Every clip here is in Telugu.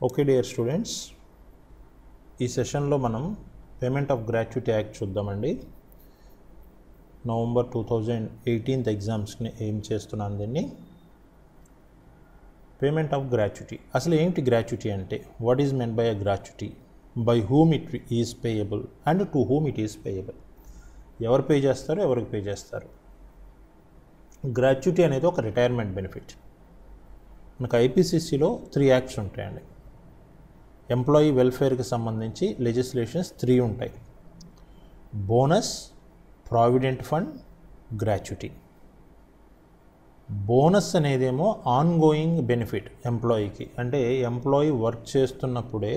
ఓకే డియర్ స్టూడెంట్స్ ఈ సెషన్లో మనం పేమెంట్ ఆఫ్ గ్రాట్యుటీ యాక్ట్ చూద్దామండి నవంబర్ టూ థౌజండ్ ఎయిటీన్త్ ఎగ్జామ్స్ని ఏం చేస్తున్నాను దీన్ని పేమెంట్ ఆఫ్ గ్రాట్యుటీ అసలు ఏంటి గ్రాట్యుటీ అంటే what is meant by a gratuity by whom it is payable and to whom it is payable ఎవరు పే చేస్తారు ఎవరికి పే చేస్తారు గ్రాట్యుటీ అనేది ఒక రిటైర్మెంట్ బెనిఫిట్ మనకు ఐపీసీసీలో త్రీ యాక్ట్స్ ఉంటాయండి ఎంప్లాయీ వెల్ఫేర్కి సంబంధించి లెజిస్లేషన్స్ త్రీ ఉంటాయి bonus provident fund gratuity bonus అనేదేమో ఆన్ గోయింగ్ బెనిఫిట్ ఎంప్లాయీకి అంటే ఎంప్లాయీ వర్క్ చేస్తున్నప్పుడే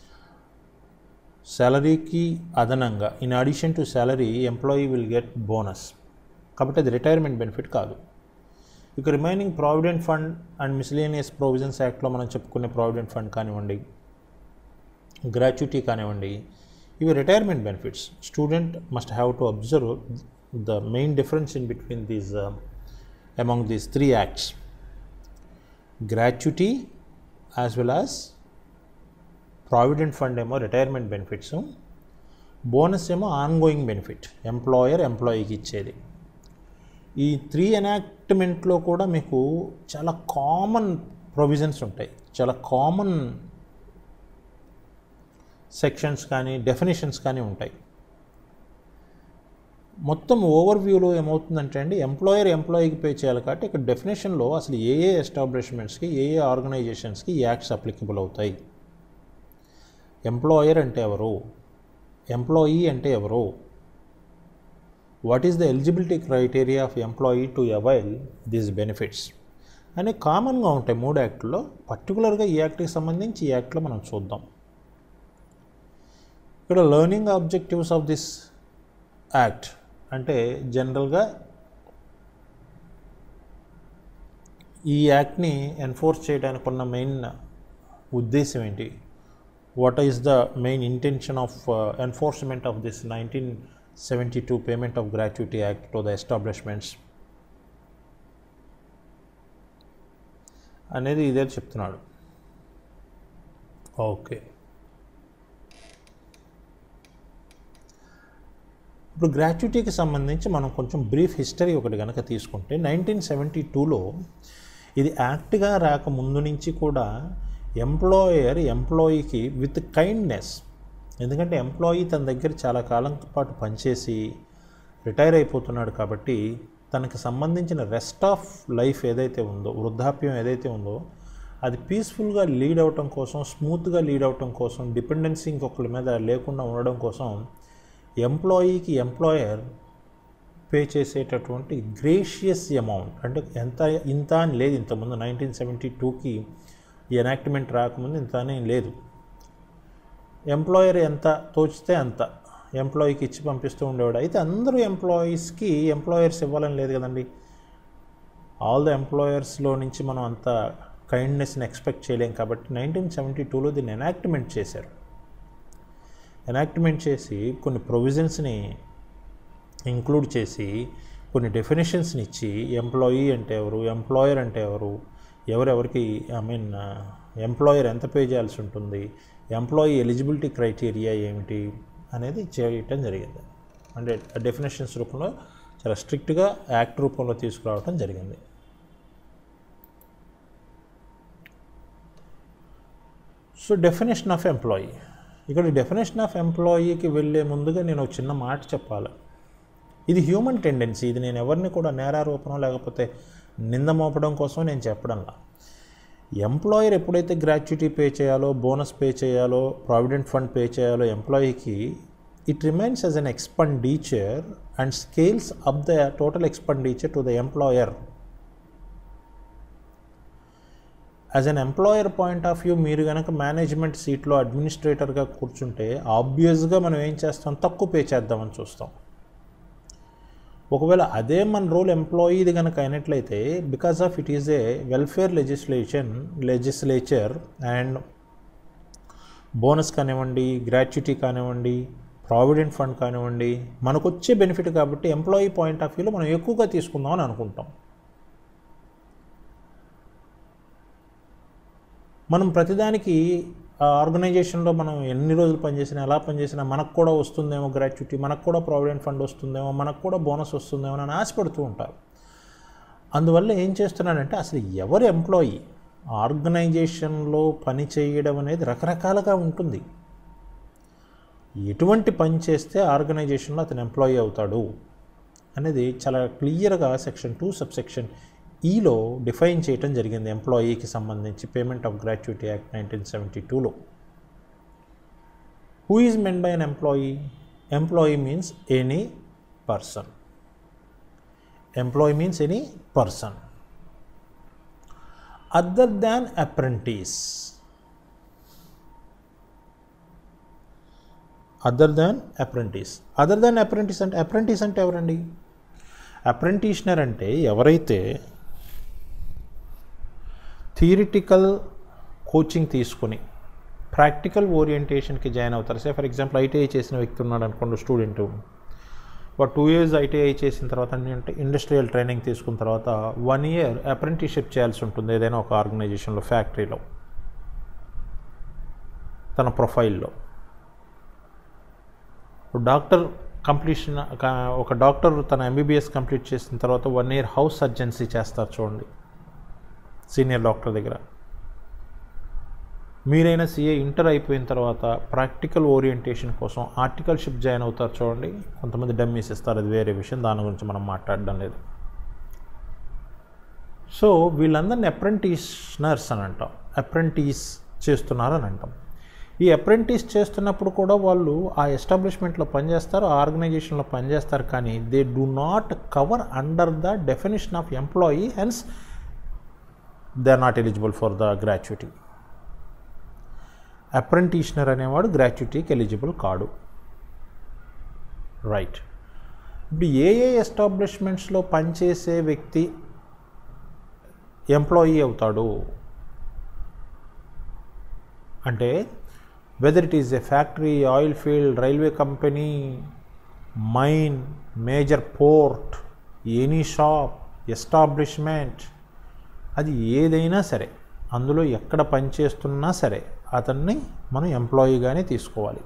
శాలరీకి అదనంగా in addition to salary employee will get bonus కాబట్టి అది రిటైర్మెంట్ బెనిఫిట్ కాదు ఇక remaining provident fund and miscellaneous provisions యాక్ట్లో మనం చెప్పుకునే ప్రావిడెంట్ ఫండ్ కానివ్వండి గ్రాట్యుటీ కానివ్వండి ఇవి retirement benefits student must have to observe the main difference in between these among these three acts gratuity as well as provident fund ఏమో రిటైర్మెంట్ బెనిఫిట్స్ బోనస్ ఏమో ఆన్ గోయింగ్ బెనిఫిట్ ఎంప్లాయర్ ఎంప్లాయీకి ఇచ్చేది ఈ త్రీ ఎనాక్ట్మెంట్లో కూడా మీకు చాలా కామన్ ప్రొవిజన్స్ ఉంటాయి చాలా కామన్ సెక్షన్స్ కానీ డెఫినేషన్స్ కానీ ఉంటాయి మొత్తం ఓవర్వ్యూలో ఏమవుతుందంటే అండి ఎంప్లాయర్ ఎంప్లాయీకి పే చేయాలి కాబట్టి ఇక్కడ డెఫినేషన్లో అసలు ఏ ఏ ఎస్టాబ్లిష్మెంట్స్కి ఏ ఏ ఆర్గనైజేషన్స్కి ఈ యాక్ట్స్ అప్లికబుల్ అవుతాయి ఎంప్లాయర్ అంటే ఎవరు ఎంప్లాయీ అంటే ఎవరు what is the eligibility criteria of employee to avail these benefits అని కామన్గా ఉంటాయి మూడు యాక్ట్లో పర్టికులర్గా ఈ యాక్ట్కి సంబంధించి ఈ యాక్ట్లో మనం చూద్దాం ఇక్కడ learning objectives of this act అంటే జనరల్గా ఈ యాక్ట్ని ఎన్ఫోర్స్ చేయడానికి ఉన్న మెయిన్ ఉద్దేశం ఏంటి what is the main intention of enforcement of this nineteen seventy two payment of gratuity act to the establishments అనేది ఇదే చెప్తున్నాడు ఓకే ఇప్పుడు గ్రాట్యుటీకి సంబంధించి మనం కొంచెం బ్రీఫ్ హిస్టరీ ఒకటి కనుక తీసుకుంటే నైన్టీన్ సెవెంటీ టూలో ఇది యాక్ట్గా రాక ముందు నుంచి కూడా ఎంప్లాయర్ ఎంప్లాయీకి విత్ కైండ్నెస్ ఎందుకంటే ఎంప్లాయీ తన దగ్గర చాలా కాలం పాటు పనిచేసి రిటైర్ అయిపోతున్నాడు కాబట్టి తనకు సంబంధించిన రెస్ట్ ఆఫ్ లైఫ్ ఏదైతే ఉందో వృద్ధాప్యం ఏదైతే ఉందో అది పీస్ఫుల్గా లీడ్ అవటం కోసం స్మూత్గా లీడ్ అవటం కోసం డిపెండెన్సీ ఇంకొకరి మీద లేకుండా ఉండడం కోసం ఎంప్లాయీకి ఎంప్లాయర్ పే చేసేటటువంటి గ్రేషియస్ అమౌంట్ అంటే ఎంత ఇంత అని లేదు ఇంతకుముందు నైన్టీన్ సెవెంటీ టూకి ఈ ఎనాక్ట్మెంట్ రాకముందు ఇంత అని లేదు ఎంప్లాయర్ ఎంత తోచితే అంత ఎంప్లాయీకి ఇచ్చి పంపిస్తూ ఉండేవాడు అయితే అందరూ ఎంప్లాయీస్కి ఎంప్లాయర్స్ ఇవ్వాలని లేదు కదండి ఆల్ ద ఎంప్లాయర్స్లో నుంచి మనం అంత కైండ్నెస్ని ఎక్స్పెక్ట్ చేయలేం కాబట్టి నైన్టీన్ సెవెంటీ టూలో దీన్ని ఎనాక్ట్మెంట్ చేశారు ఎనాక్ట్మెంట్ చేసి కొన్ని ప్రొవిజన్స్ని ఇంక్లూడ్ చేసి కొన్ని డెఫినేషన్స్ని ఇచ్చి ఎంప్లాయీ అంటే ఎవరు ఎంప్లాయర్ అంటే ఎవరు ఎవరెవరికి ఐ మీన్ ఎంప్లాయర్ ఎంత పే చేయాల్సి ఉంటుంది ఎంప్లాయీ ఎలిజిబిలిటీ క్రైటీరియా ఏమిటి అనేది చేయటం జరిగింది అంటే డెఫినేషన్స్ రూపంలో చాలా స్ట్రిక్ట్గా యాక్ట్ రూపంలో తీసుకురావడం జరిగింది సో డెఫినేషన్ ఆఫ్ ఎంప్లాయీ ఇక్కడ డెఫినేషన్ ఆఫ్ ఎంప్లాయీకి వెళ్ళే ముందుగా నేను ఒక చిన్న మాట చెప్పాలి ఇది హ్యూమన్ టెండెన్సీ ఇది నేను ఎవరిని కూడా నేరారోపణం లేకపోతే నింద మోపడం కోసం నేను చెప్పడంలా ఎంప్లాయర్ ఎప్పుడైతే గ్రాట్యుటీ పే చేయాలో బోనస్ పే చేయాలో ప్రావిడెంట్ ఫండ్ పే చేయాలో ఎంప్లాయీకి it remains as an expenditure and scales up the total expenditure to the employer as an employer point of view మీరు కనుక మేనేజ్మెంట్ సీట్లో అడ్మినిస్ట్రేటర్గా కూర్చుంటే ఆబ్వియస్గా మనం ఏం చేస్తాం తక్కువ పే చేద్దామని చూస్తాం ఒకవేళ అదే మన రోల్ ఎంప్లాయీది కనుక అయినట్లయితే because of it is a welfare legislation legislature and bonus కానివ్వండి గ్రాట్యుటీ కానివ్వండి ప్రావిడెంట్ ఫండ్ కానివ్వండి మనకు వచ్చే బెనిఫిట్ కాబట్టి ఎంప్లాయీ పాయింట్ ఆఫ్ వ్యూలో మనం ఎక్కువగా తీసుకుందాం అని అనుకుంటాం మనం ప్రతిదానికి ఆ ఆర్గనైజేషన్లో మనం ఎన్ని రోజులు పనిచేసినా ఎలా పనిచేసినా మనకు కూడా వస్తుందేమో గ్రాట్యుటీ మనకు కూడా ప్రావిడెంట్ ఫండ్ వస్తుందేమో మనకు కూడా బోనస్ వస్తుందేమో అని ఆశపడుతూ ఉంటారు అందువల్ల ఏం చేస్తున్నాడంటే అసలు ఎవరు ఎంప్లాయీ ఆర్గనైజేషన్లో పని చేయడం అనేది రకరకాలుగా ఉంటుంది ఎటువంటి పని చేస్తే ఆర్గనైజేషన్లో అతను ఎంప్లాయీ అవుతాడు అనేది చాలా క్లియర్గా సెక్షన్ టూ సబ్ సెక్షన్ ఈలో డిఫైన్ చేయటం జరిగింది ఎంప్లాయీకి సంబంధించి payment of gratuity act nineteen seventy టూలో who is meant by an employee employee means any person employee means any person other than apprentice other than apprentice other than apprentice అంటే అప్రెంటిస్ అంటే ఎవరండి అప్రెంటిషనర్ అంటే ఎవరైతే థియరిటికల్ కోచింగ్ తీసుకొని ప్రాక్టికల్ ఓరియంటేషన్కి జాయిన్ అవుతారు సే ఫర్ ఎగ్జాంపుల్ ఐటీఐ చేసిన వ్యక్తి ఉన్నాడు అనుకోండి స్టూడెంట్ వాడు టూ ఇయర్స్ ఐటీఐ చేసిన తర్వాత అంటే ఇండస్ట్రియల్ ట్రైనింగ్ తీసుకున్న తర్వాత వన్ ఇయర్ అప్రెంటిస్షిప్ చేయాల్సి ఉంటుంది ఏదైనా ఒక ఆర్గనైజేషన్లో ఫ్యాక్టరీలో తన ప్రొఫైల్లో డాక్టర్ కంప్లీషన్ ఒక డాక్టర్ తన ఎంబీబీఎస్ కంప్లీట్ చేసిన తర్వాత వన్ ఇయర్ హౌస్ సర్జెన్సీ చేస్తారు చూడండి సీనియర్ డాక్టర్ దగ్గర మీరైనా సీఏ ఇంటర్ అయిపోయిన తర్వాత ప్రాక్టికల్ ఓరియంటేషన్ కోసం ఆర్టికల్షిప్ జాయిన్ అవుతారు చూడండి కొంతమంది డమ్మీస్ ఇస్తారు అది వేరే విషయం దాని గురించి మనం మాట్లాడడం లేదు సో వీళ్ళందరినీ అప్రెంటిస్నర్స్ అని అంటాం అప్రెంటిస్ చేస్తున్నారు అని అంటాం ఈ అప్రెంటిస్ చేస్తున్నప్పుడు కూడా వాళ్ళు ఆ ఎస్టాబ్లిష్మెంట్లో పనిచేస్తారు ఆ ఆర్గనైజేషన్లో పనిచేస్తారు కానీ they do not cover under the definition of employee hence they are not eligible for the gratuity అప్రెంటిషనర్ అనేవాడు గ్రాట్యుటీకి ఎలిజిబుల్ కాడు రైట్ ఇప్పుడు ఏ ఏ ఎస్టాబ్లిష్మెంట్స్లో పనిచేసే వ్యక్తి ఎంప్లాయీ అవుతాడు అంటే whether it is a factory oil field railway company mine major port any shop establishment అది ఏదైనా సరే అందులో ఎక్కడ పనిచేస్తున్నా సరే అతన్ని మనం ఎంప్లాయీగానే తీసుకోవాలి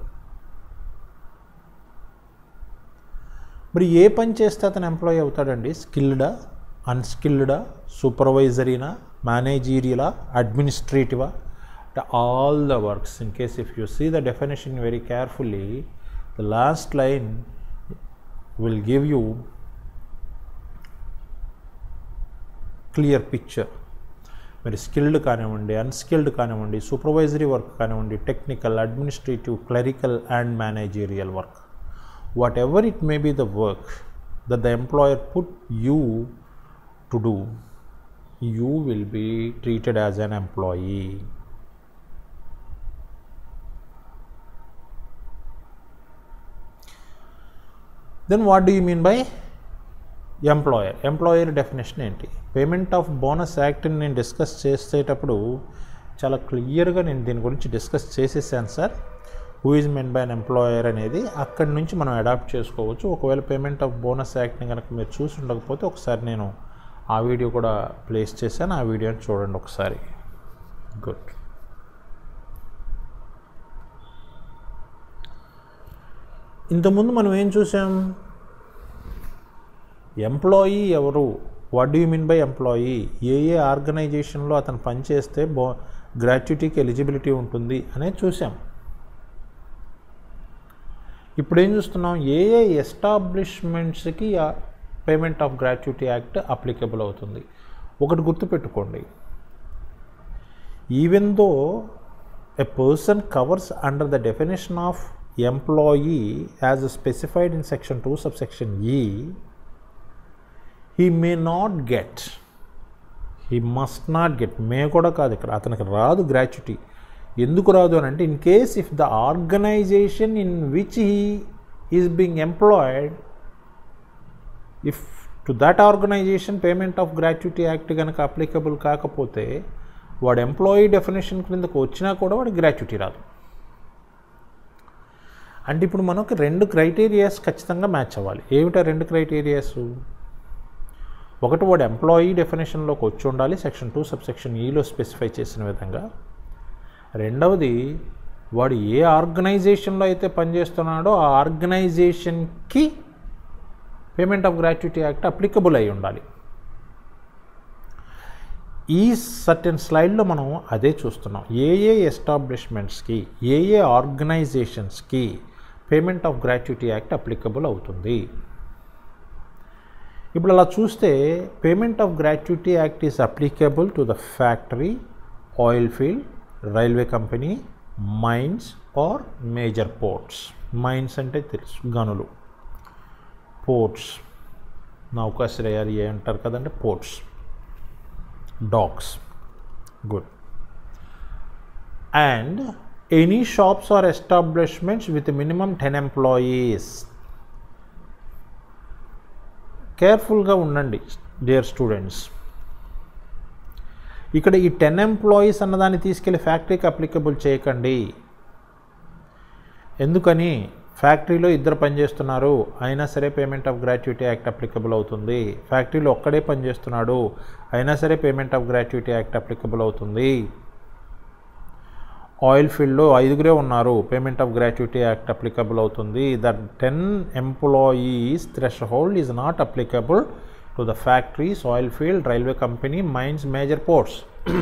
మరి ఏ పని చేస్తే అతను ఎంప్లాయీ అవుతాడండి స్కిల్డా అన్స్కిల్డా సూపర్వైజరీనా మేనేజీరియలా అడ్మినిస్ట్రేటివా all the works in case if you see the definition very carefully the last line will give you clear picture మరి స్కిల్డ్ కానివ్వండి అన్స్కిల్డ్ కానివ్వండి సూపర్వైజరీ వర్క్ కానివ్వండి technical administrative clerical and managerial work whatever it may be the work that the employer put you to do you will be treated as an employee then what do you mean by employer employer definition ఏంటి పేమెంట్ ఆఫ్ బోనస్ యాక్ట్ని నేను డిస్కస్ చేసేటప్పుడు చాలా క్లియర్గా నేను దీని గురించి డిస్కస్ చేసేసాను sir who is meant by an employer అనేది అక్కడి నుంచి మనం అడాప్ట్ చేసుకోవచ్చు ఒకవేళ పేమెంట్ ఆఫ్ బోనస్ యాక్ట్ని కనుక మీరు చూసి ఉండకపోతే ఒకసారి నేను ఆ వీడియో కూడా ప్లేస్ చేశాను ఆ వీడియోని చూడండి ఒకసారి గుడ్ ఇంతకుముందు మనం ఏం చూసాం ఎంప్లాయీ ఎవరు what do you mean by employee ఏ ఏ ఆర్గనైజేషన్లో అతను పనిచేస్తే బో గ్రాట్యుటీకి ఎలిజిబిలిటీ ఉంటుంది అనేది చూసాం ఇప్పుడు ఏం చూస్తున్నాం ఏ ఏ ఎస్టాబ్లిష్మెంట్స్కి payment of gratuity act applicable అవుతుంది ఒకటి గుర్తుపెట్టుకోండి even though a person covers under the definition of employee as specified in section two sub section E he may not get he must not get may కూడా కాదు ఇక్కడ అతనికి రాదు గ్రాచ్యుటీ ఎందుకు రాదు అని అంటే in case if the organisation in which he is being employed if to that organisation payment of gratuity act కనుక అప్లికబుల్ కాకపోతే వాడు ఎంప్లాయీ డెఫినేషన్ క్రిందకు వచ్చినా కూడా వాడికి గ్రాట్యుటీ రాదు అంటే ఇప్పుడు మనకు రెండు క్రైటీరియాస్ ఖచ్చితంగా మ్యాచ్ అవ్వాలి ఏమిటా రెండు క్రైటీరియాస్ ఒకటి వాడు ఎంప్లాయీ డెఫినేషన్లోకి వచ్చి ఉండాలి సెక్షన్ టూ సబ్ సెక్షన్ ఈలో స్పెసిఫై చేసిన విధంగా రెండవది వాడు ఏ ఆర్గనైజేషన్లో అయితే పనిచేస్తున్నాడో ఆ ఆర్గనైజేషన్కి payment of gratuity act applicable అయి ఉండాలి ఈ సర్టెన్ స్లైడ్లో మనం అదే చూస్తున్నాం ఏ ఏ ఎస్టాబ్లిష్మెంట్స్కి ఏ ఏ ఆర్గనైజేషన్స్కి payment of gratuity act applicable అవుతుంది ఇప్పుడు అలా చూస్తే payment of gratuity act is applicable to the factory oil field railway company mines or major ports mines అంటే తెలుసు గనులు పోర్ట్స్ నౌకాశ్రయాలు ఏ అంటారు కదండి ports docks good and any shops or establishments with minimum ten employees కేర్ఫుల్గా ఉండండి డియర్ స్టూడెంట్స్ ఇక్కడ ఈ టెన్ ఎంప్లాయీస్ అన్నదాన్ని తీసుకెళ్ళి ఫ్యాక్టరీకి అప్లికబుల్ చేయకండి ఎందుకని ఫ్యాక్టరీలో ఇద్దరు పనిచేస్తున్నారు అయినా సరే payment of gratuity act applicable అవుతుంది ఫ్యాక్టరీలో ఒక్కడే పనిచేస్తున్నాడు అయినా సరే payment of gratuity act applicable అవుతుంది ఆయిల్ ఫీల్డ్లో ఐదుగురే ఉన్నారు payment of gratuity act applicable అవుతుంది the ten employees threshold is not applicable to the factories oil field railway company mines major ports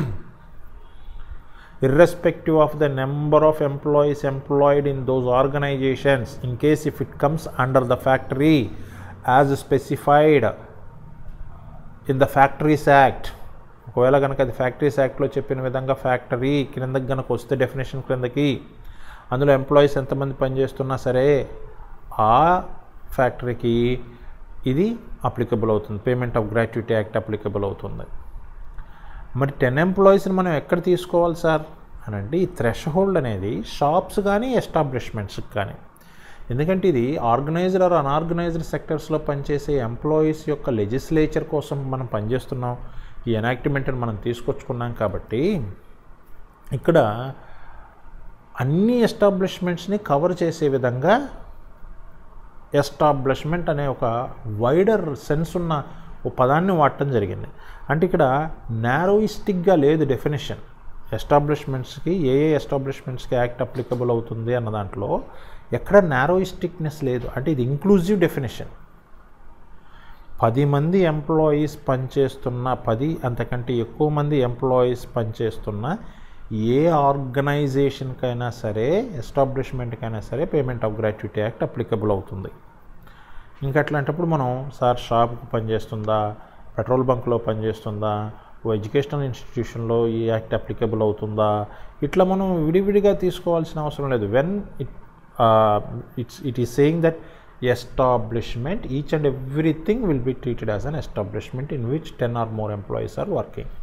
irrespective of the number of employees employed in those organizations in case if it comes under the factory as specified in the factories act ఒకవేళ కనుక అది ఫ్యాక్టరీస్ యాక్ట్లో చెప్పిన విధంగా ఫ్యాక్టరీ క్రిందకి కనుక వస్తే డెఫినేషన్ క్రిందకి అందులో ఎంప్లాయీస్ ఎంతమంది పనిచేస్తున్నా సరే ఆ ఫ్యాక్టరీకి ఇది అప్లికబుల్ అవుతుంది payment of gratuity act applicable అవుతుంది మరి టెన్ ఎంప్లాయీస్ని మనం ఎక్కడ తీసుకోవాలి సార్ అని అంటే ఈ థ్రెష్ హోల్డ్ అనేది షాప్స్ కానీ ఎస్టాబ్లిష్మెంట్స్కి కానీ ఎందుకంటే ఇది ఆర్గనైజ్డ్ ఆర్ అన్ఆర్గనైజ్డ్ సెక్టర్స్లో పనిచేసే ఎంప్లాయీస్ యొక్క లెజిస్లేచర్ కోసం మనం పనిచేస్తున్నాం ఈ ఎనాక్టిమెంట్ని మనం తీసుకొచ్చుకున్నాం కాబట్టి ఇక్కడ అన్ని ఎస్టాబ్లిష్మెంట్స్ని కవర్ చేసే విధంగా ఎస్టాబ్లిష్మెంట్ అనే ఒక వైడర్ సెన్స్ ఉన్న ఓ పదాన్ని వాడటం జరిగింది అంటే ఇక్కడ నారోయిస్టిక్గా లేదు డెఫినేషన్ ఎస్టాబ్లిష్మెంట్స్కి ఏ ఏ ఎస్టాబ్లిష్మెంట్స్కి యాక్ట్ అప్లికబుల్ అవుతుంది అన్న దాంట్లో ఎక్కడ నారోయిస్టిక్నెస్ లేదు అంటే ఇది ఇంక్లూజివ్ డెఫినేషన్ పది మంది ఎంప్లాయీస్ పనిచేస్తున్న పది అంతకంటే ఎక్కువ మంది ఎంప్లాయీస్ పనిచేస్తున్న ఏ ఆర్గనైజేషన్కైనా సరే ఎస్టాబ్లిష్మెంట్కైనా సరే payment of gratuity act applicable అవుతుంది ఇంకా అట్లాంటప్పుడు మనం సార్ షాప్కి పనిచేస్తుందా పెట్రోల్ బంక్లో పనిచేస్తుందా ఓ ఎడ్యుకేషనల్ ఇన్స్టిట్యూషన్లో ఈ యాక్ట్ అప్లికబుల్ అవుతుందా ఇట్లా మనం విడివిడిగా తీసుకోవాల్సిన అవసరం లేదు when it it's it is saying that establishment each and everything will be treated as an establishment in which ten or more employees are working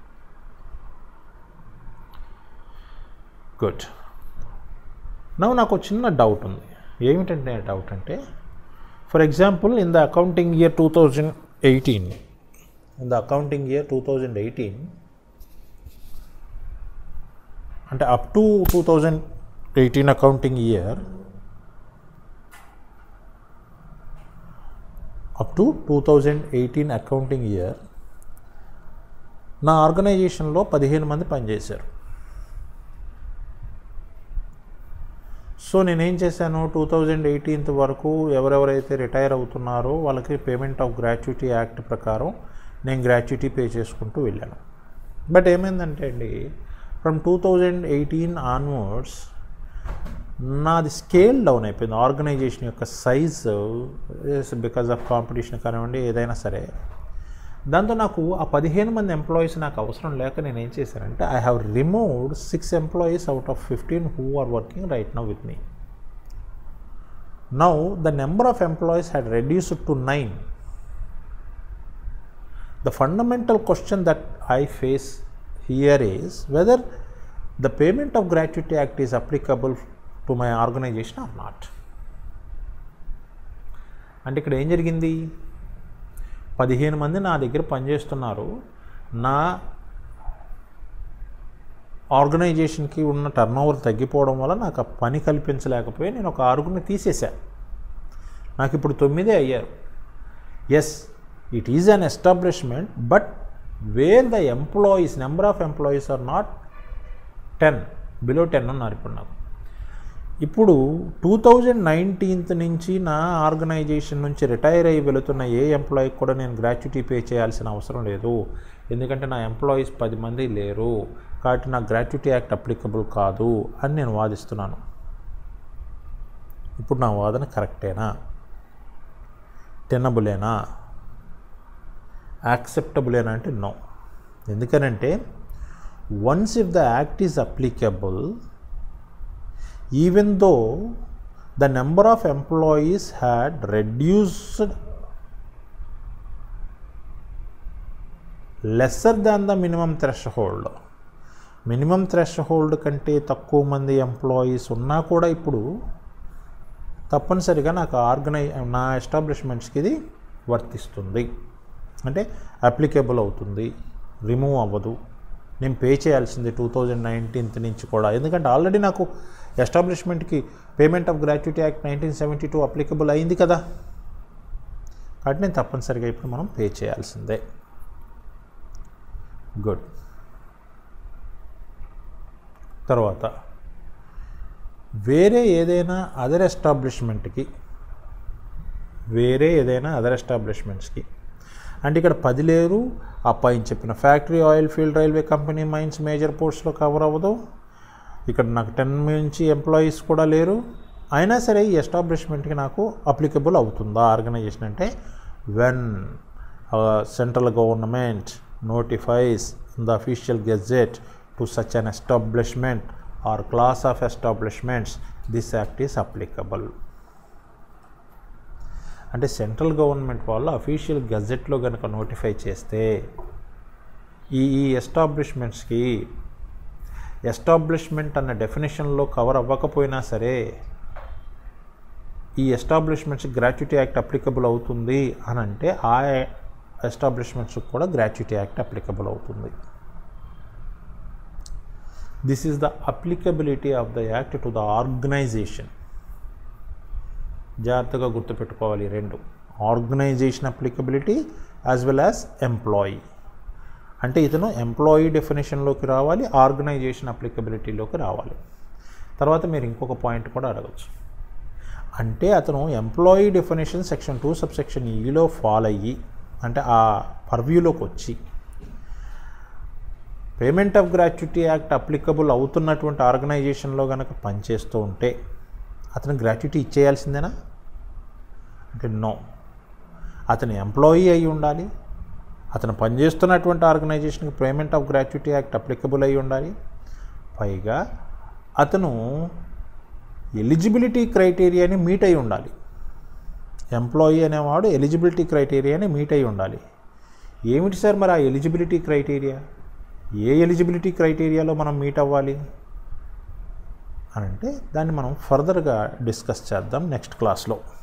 good నవ్వు నాకు ఒక చిన్న డౌట్ ఉంది ఏమిటంటే డౌట్ అంటే for example in the accounting year two thousand eighteen in the accounting year two thousand eighteen అంటే up to two thousand eighteen accounting year up to two thousand eighteen accounting year నా ఆర్గనైజేషన్లో పదిహేను మంది పనిచేశారు సో నేనేం చేశాను టూ థౌజండ్ ఎయిటీన్త్ వరకు ఎవరెవరైతే రిటైర్ అవుతున్నారో వాళ్ళకి పేమెంట్ ఆఫ్ గ్రాట్యుటీ యాక్ట్ ప్రకారం నేను గ్రాట్యుటీ పే చేసుకుంటూ వెళ్ళాను బట్ ఏమైందంటే అండి from two thousand eighteen onwards నాది స్కేల్ డౌన్ అయిపోయింది ఆర్గనైజేషన్ యొక్క సైజ్ బికాజ్ ఆఫ్ కాంపిటీషన్ కానివ్వండి ఏదైనా సరే దాంతో నాకు ఆ పదిహేను మంది ఎంప్లాయీస్ నాకు అవసరం లేక నేను ఏం చేశానంటే I have removed six employees out of fifteen who are working right now with me now the number of employees had reduced to nine the fundamental question that I face here is whether the payment of gratuity act is applicable to my organisation or not అంటే ఇక్కడ ఏం జరిగింది పదిహేను మంది నా దగ్గర పనిచేస్తున్నారు నా ఆర్గనైజేషన్కి ఉన్న టర్న్ ఓవర్ తగ్గిపోవడం వల్ల నాకు ఆ పని కల్పించలేకపోయి నేను ఒక ఆరుగురిని తీసేశాను నాకు ఇప్పుడు తొమ్మిదే అయ్యారు yes it is an establishment but where the employees number of employees are not ten below ten ఉన్నారు ఇప్పుడు నాకు ఇప్పుడు టూ థౌజండ్ నైన్టీన్త్ నుంచి నా ఆర్గనైజేషన్ నుంచి రిటైర్ అయ్యి వెళుతున్న ఏ ఎంప్లాయీకి కూడా నేను గ్రాట్యుటీ పే చేయాల్సిన అవసరం లేదు ఎందుకంటే నా ఎంప్లాయీస్ పది మంది లేరు కాబట్టి నా గ్రాట్యుటీ యాక్ట్ అప్లికబుల్ కాదు అని నేను వాదిస్తున్నాను ఇప్పుడు నా వాదన కరెక్టేనా టెనబులేనా యాక్సెప్టబులేనా అంటే నో ఎందుకనంటే once if the act is applicable even though the number of employees had reduced lesser than the minimum threshold minimum threshold కంటే తక్కువ మంది ఎంప్లాయీస్ ఉన్నా కూడా ఇప్పుడు తప్పనిసరిగా నాకు ఆర్గనై నా ఎస్టాబ్లిష్మెంట్స్కి ఇది వర్తిస్తుంది అంటే అప్లికేబుల్ అవుతుంది రిమూవ్ అవ్వదు నేను పే చేయాల్సింది టూ థౌజండ్ నైన్టీన్త్ నుంచి కూడా ఎందుకంటే ఆల్రెడీ నాకు ఎస్టాబ్లిష్మెంట్కి payment of gratuity act nineteen seventy two applicable అయింది కదా కాబట్టి నేను తప్పనిసరిగా ఇప్పుడు మనం పే చేయాల్సిందే గుడ్ తర్వాత వేరే ఏదైనా అదర్ ఎస్టాబ్లిష్మెంట్కి వేరే ఏదైనా అదర్ ఎస్టాబ్లిష్మెంట్స్కి అంటే ఇక్కడ పది లేరు ఆ పైన చెప్పిన factory oil field railway company mines major పోర్ట్స్లో కవర్ అవ్వదు ఇక్కడ నాకు టెన్ నుంచి ఎంప్లాయీస్ కూడా లేరు అయినా సరే ఈ ఎస్టాబ్లిష్మెంట్కి నాకు అప్లికబుల్ అవుతుందా ఆర్గనైజేషన్ అంటే when central government notifies the official gazette to such an establishment or class of establishments this act is applicable అంటే సెంట్రల్ గవర్నమెంట్ వాళ్ళు అఫీషియల్ గజెట్లో కనుక నోటిఫై చేస్తే ఈ ఈ ఎస్టాబ్లిష్మెంట్స్కి ఎస్టాబ్లిష్మెంట్ అన్న డెఫినేషన్లో కవర్ అవ్వకపోయినా సరే ఈ ఎస్టాబ్లిష్మెంట్స్ గ్రాట్యుటీ యాక్ట్ అప్లికబుల్ అవుతుంది అని అంటే ఆ ఎస్టాబ్లిష్మెంట్స్కి కూడా గ్రాట్యుటీ యాక్ట్ అప్లికబుల్ అవుతుంది this is the applicability of the act to the organisation జాగ్రత్తగా గుర్తుపెట్టుకోవాలి ఈ రెండు organisation applicability as well as employee అంటే ఇతను ఎంప్లాయీ డెఫినేషన్లోకి రావాలి ఆర్గనైజేషన్ అప్లికబిలిటీలోకి రావాలి తర్వాత మీరు ఇంకొక పాయింట్ కూడా అడగచ్చు అంటే అతను employee definition section two sub section ఈలో ఫాలో అయ్యి అంటే ఆ పర్వ్యూలోకి వచ్చి payment of gratuity act applicable అవుతున్నటువంటి ఆర్గనైజేషన్లో కనుక పనిచేస్తూ ఉంటే అతను గ్రాట్యుటీ ఇచ్చేయాల్సిందేనా అంటే నో అతను ఎంప్లాయీ అయి ఉండాలి అతను పనిచేస్తున్నటువంటి ఆర్గనైజేషన్కి payment of gratuity act applicable అయి ఉండాలి పైగా అతను ఎలిజిబిలిటీ క్రైటీరియాని మీట్ అయి ఉండాలి ఎంప్లాయీ అనేవాడు ఎలిజిబిలిటీ క్రైటీరియాని మీట్ అయి ఉండాలి ఏమిటి సార్ మరి ఆ ఎలిజిబిలిటీ క్రైటీరియా ఏ ఎలిజిబిలిటీ క్రైటీరియాలో మనం మీట్ అవ్వాలి అని అంటే దాన్ని మనం ఫర్దర్గా డిస్కస్ చేద్దాం నెక్స్ట్ క్లాస్లో